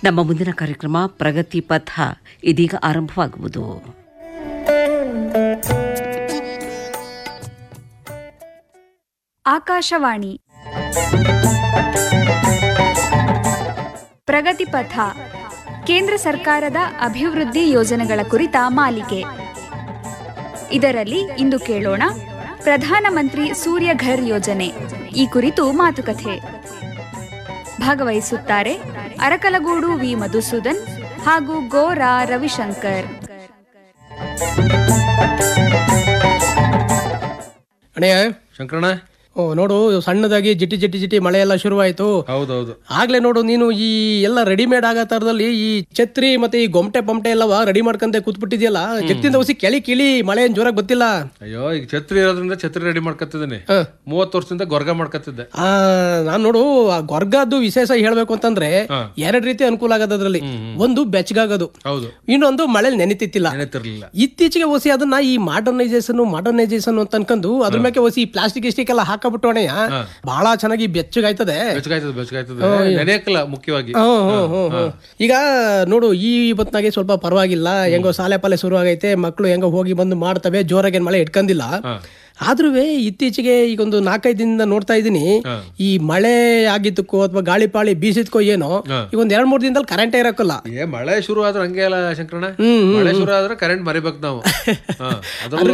ನಮ್ಮ ಮುಂದಿನ ಕಾರ್ಯಕ್ರಮ ಪ್ರಗತಿ ಪಥ ಇದೀಗ ಆರಂಭವಾಗುವುದು ಆಕಾಶವಾಣಿ ಪ್ರಗತಿಪಥ ಕೇಂದ್ರ ಸರ್ಕಾರದ ಅಭಿವೃದ್ಧಿ ಯೋಜನೆಗಳ ಕುರಿತ ಮಾಲಿಕೆ ಇದರಲ್ಲಿ ಇಂದು ಕೇಳೋಣ ಪ್ರಧಾನಮಂತ್ರಿ ಸೂರ್ಯಘರ್ ಯೋಜನೆ ಈ ಕುರಿತು ಮಾತುಕತೆ ಭಾಗವಹಿಸುತ್ತಾರೆ ಅರಕಲಗೂಡು ವಿ ಮಧುಸೂದನ್ ಹಾಗೂ ಗೋರಾ ರವಿಶಂಕರ್ ಅಣ್ಣಯ್ಯ ಶಂಕರಣ್ಣ ಓ ನೋಡು ಸಣ್ಣದಾಗಿ ಜಿಟಿ ಜಿಟಿ ಜಿಟಿ ಮಳೆ ಎಲ್ಲ ಶುರುವಾಯ್ತು ಹೌದೌದು ಆಗ್ಲೇ ನೋಡು ನೀನು ಈ ಎಲ್ಲ ರೆಡಿಮೇಡ್ ಆಗೋ ತರದಲ್ಲಿ ಈ ಛತ್ರಿ ಮತ್ತೆ ಈ ಗೊಮಟೆ ಪಮಟೆ ಎಲ್ಲವ ರೆಡಿ ಮಾಡ್ಕೊಂಡೆ ಕೂತ್ಬಿಟ್ಟಿದ್ಯಲ್ಲ ಜಗತ್ತಿಂದ ಹೊಸಿ ಕೆಳಿ ಕಿಳಿ ಮಳೆ ಏನ್ ಜೋರಾಗಿ ಗೊತ್ತಿಲ್ಲ ಅಯ್ಯೋ ಈಗ ಛತ್ರಿ ಇರೋದ್ರಿಂದ ಛತ್ರಿ ರೆಡಿ ಮಾಡ್ಕೊತಿದ್ದೀನಿ ಹ. ಮೂವತ್ತು ವರ್ಷದಿಂದ ಗೊರ್ಗ ಮಾಡ್ಕೊತಿದ್ದೆ ಆ ನಾನ್ ನೋಡು ಆ ಗೊರ್ಗದ್ದು ವಿಶೇಷ ಹೇಳ್ಬೇಕು ಅಂತಂದ್ರೆ ಎರಡ್ ರೀತಿ ಅನುಕೂಲ ಆಗದ ಅದ್ರಲ್ಲಿ ಒಂದು ಬೆಚ್ಚಗಾಗೋದು ಹೌದು ಇನ್ನೊಂದು ಮಳೆ ನೆನಿತಿತ್ತಿಲ್ಲ ನೆನೆತಿರ್ಲಿಲ್ಲ ಇತ್ತೀಚೆಗೆ ಹೊಸಿ ಅದನ್ನ ಈ ಮಾಡರ್ನೈಸೇಷನ್ ಮಾಡರ್ನೈಸೇಷನ್ ಅಂತ ಅನ್ಕೊಂಡು ಅದ್ರ ಮೇಲೆ ಹೊಸಿ ಪ್ಲಾಸ್ಟಿಕ್ ಇಸ್ಟಿಕ್ ಎಲ್ಲ ಹಾಕಬಿಟ್ಟು ಅಣ್ಣಯ್ಯ ಬಹಳ ಚೆನ್ನಾಗಿ ಬೆಚ್ಚಗಾಯ್ತದೆ ಬೆಚ್ಚಗಾಯ್ತದೆ ಬೆಚ್ಚಗಾಯ್ತದೆ ನೆನೆಯಕ್ಕಲ್ಲ ಮುಖ್ಯವಾಗಿ ಹ್ಮ್, ಹ್ಮ್, ಹ್ಮ್, ಹ್ಮ್. ಈಗ ನೋಡು ಈ ಹೊತ್ನಾಗೆ ಸ್ವಲ್ಪ ಪರವಾಗಿಲ್ಲ ಹೆಂಗೋ ಶಾಲೆ ಪಾಲೆ ಶುರು ಆಗೈತೆ ಮಕ್ಕಳು ಹೆಂಗೋ ಹೋಗಿ ಬಂದು ಮಾಡ್ತವೆ ಜೋರಾಗಿ ಮಳೆ ಇಟ್ಕೊಂಡಿಲ್ಲ ಆದ್ರೂ ಇತ್ತೀಚೆಗೆ ಈಗ ಒಂದು ನಾಲ್ಕೈದು ದಿನದಿಂದ ನೋಡ್ತಾ ಇದ್ದೀನಿ ಈ ಮಳೆ ಆಗಿದ್ದಕ್ಕೋ ಅಥವಾ ಗಾಳಿ ಪಾಳಿ ಬೀಸಿದ್ಕೋ ಏನೋ ಈಗ ಒಂದ್ ಎರಡ್ ಮೂರ್ ದಿನದಲ್ಲಿ ಕರೆಂಟೇ ಇರಕ್ಕಲ್ಲ ಏ ಮಳೆ ಶುರು ಆದ್ರೆ ಹಂಗೆ ಅಲ್ಲ ಶಂಕರಣ್ಣ ಹ್ಮ್, ಮಳೆ ಶುರು ಆದ್ರೆ ಕರೆಂಟ್ ಮರಿಬೇಕು ನಾವು ಹ, ಅದ್ರಲ್ಲೂ